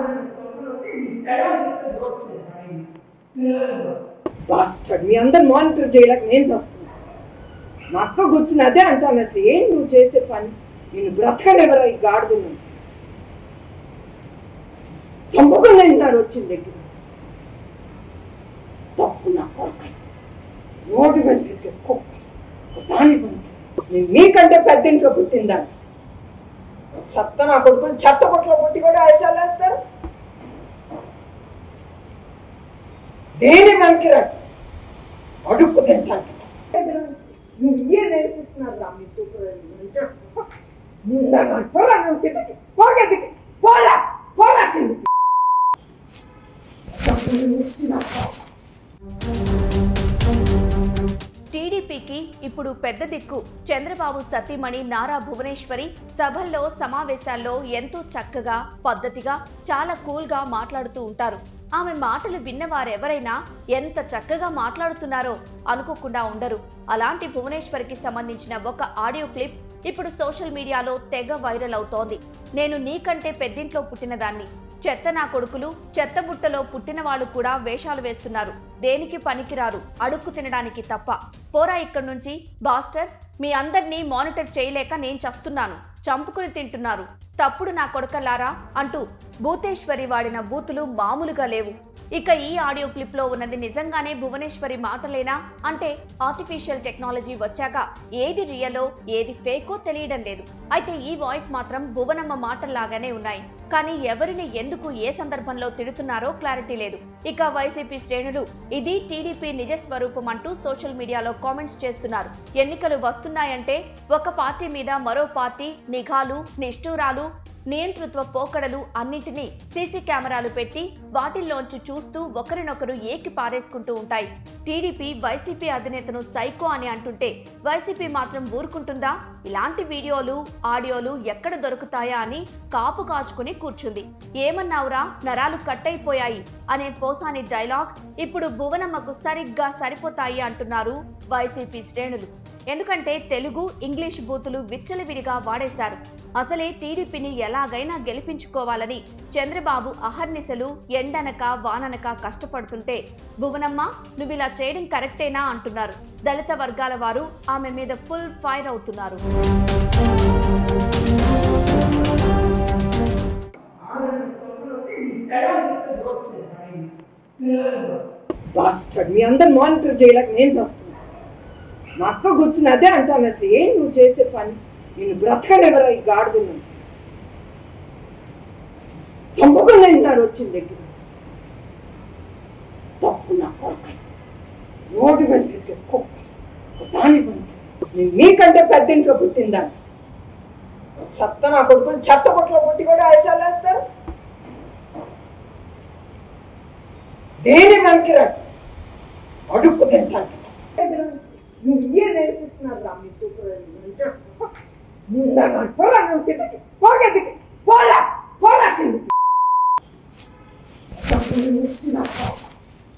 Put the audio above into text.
bastard మీ అందరు monitor చేయలేక నేను చేస్తున్నా మా అక్క కూర్చుని అదే అంటాను అసలు ఏం నువ్వు చేసే పని నేను బ్రతకనెవరా ఈ గాడుదును చంపుకొని అంటున్నారు వచ్చిన దగ్గర తప్పు నా కొరక నోటి వెంట కుక్క ఒక దాని పంట నేను మీకంటే పెద్ద ఇంట్లో పుట్టిందా చెత్త నా కొడుకుని చెత్త పొట్లో పుట్టి కూడా ఆయుషాలు వేస్తారు దేని వెనక్కి అడుక్కు తింటాను నువ్వు ఏ నేర్పిస్తున్నారు రా మీ సూపర్ పోరా నువ్వు కిందకి పోగదికి పోరా పోరా కిందకి టీడీపీకి ఇప్పుడు పెద్ద దిక్కు చంద్రబాబు సతీమణి నారా భువనేశ్వరి సభల్లో సమావేశాల్లో ఎంతో చక్కగా పద్ధతిగా చాలా కూల్ గా మాట్లాడుతూ ఉంటారు ఆమె మాటలు విన్నవారెవరైనా ఎంత చక్కగా మాట్లాడుతున్నారో అనుకోకుండా ఉండరు అలాంటి భువనేశ్వరికి సంబంధించిన ఒక ఆడియో క్లిప్ ఇప్పుడు సోషల్ మీడియాలో తెగ వైరల్ అవుతోంది నేను నీకంటే పెద్దింట్లో పుట్టినదాన్ని చెత్త నా కొడుకులు చెత్త బుట్టలో పుట్టిన వాళ్ళు కూడా వేషాలు వేస్తున్నారు దేనికి పనికిరారు అడుక్కు తినడానికి తప్ప పోరా ఇక్కడి నుంచి బాస్టర్స్ మీ అందరినీ మానిటర్ చేయలేక నేను చస్తున్నాను చంపుకుని తింటున్నారు తప్పుడు నా కొడకలారా అంటూ భూతేశ్వరి వాడిన బూతులు మామూలుగా లేవు ఇక ఈ ఆడియో క్లిప్ లో ఉన్నది నిజంగానే భువనేశ్వరి మాటలేనా అంటే ఆర్టిఫిషియల్ టెక్నాలజీ వచ్చాక ఏది రియలో ఏది ఫేకో తెలియడం లేదు అయితే ఈ వాయిస్ మాత్రం భువనమ్మ మాటల్లాగానే ఉన్నాయి కానీ ఎవరిని ఎందుకు ఏ సందర్భంలో తిడుతున్నారో క్లారిటీ లేదు ఇక వైసీపీ శ్రేణులు ఇది టీడీపీ నిజ స్వరూపం అంటూ సోషల్ మీడియాలో కామెంట్స్ చేస్తున్నారు ఎన్నికలు వస్తున్నాయంటే ఒక పార్టీ మీద మరో పార్టీ నిఘాలు నిష్ఠూరాలు నియంతృత్వ పోకడలు అన్నింటినీ సీసీ కెమెరాలు పెట్టి వాటిల్లోంచి చూస్తూ ఒకరినొకరు ఏకి పారేసుకుంటూ ఉంటాయి టీడీపీ వైసీపీ అధినేతను సైకో అని అంటుంటే వైసీపీ మాత్రం ఊరుకుంటుందా ఇలాంటి వీడియోలు ఆడియోలు ఎక్కడ దొరుకుతాయా అని కాపు కాచుకుని కూర్చుంది ఏమన్నావురా నరాలు కట్టయిపోయాయి అనే పోసాని డైలాగ్ ఇప్పుడు భువనమ్మకు సరిగ్గా సరిపోతాయి అంటున్నారు వైసీపీ శ్రేణులు ఎందుకంటే తెలుగు ఇంగ్లీష్ బూతులు విచ్చలవిడిగా వాడేశారు అసలే టీడీపీని ఎలాగైనా గెలిపించుకోవాలని చంద్రబాబు అహర్నిశలు ఎండనక వాననక కష్టపడుతుంటే భువనమ్మ నువ్వు ఇలా చేయడం కరెక్టేనా అంటున్నారు దళిత వర్గాల వారు ఆమె మీద ఫుల్ ఫైర్ అవుతున్నారు బాస్టర్డ్ మీ అందరు మానిటర్ చేయలేక నేను చేస్తున్నా మా అక్క కూర్చుని అదే అంటాను అసలు ఏం నువ్వు చేసే పని నేను బ్రతకనెవరా ఈ గాడుదును చంపుకొని అంటున్నారు వచ్చిన దగ్గర తప్పు నా కొరక నోటి వెంట కుక్క ఒక దాని పంట నేను మీకంటే పెద్ద ఇంట్లో పుట్టిందా చెత్త నా కొడుకుని చెత్త పొట్లో పుట్టి కూడా ఆయుషాలు వేస్తారు దేని వెనక్కి అడుక్కు తింటాను నువ్వు ఏ నేర్పిస్తున్నారు రా మీ సూపర్ పోరా నువ్వు కిందకి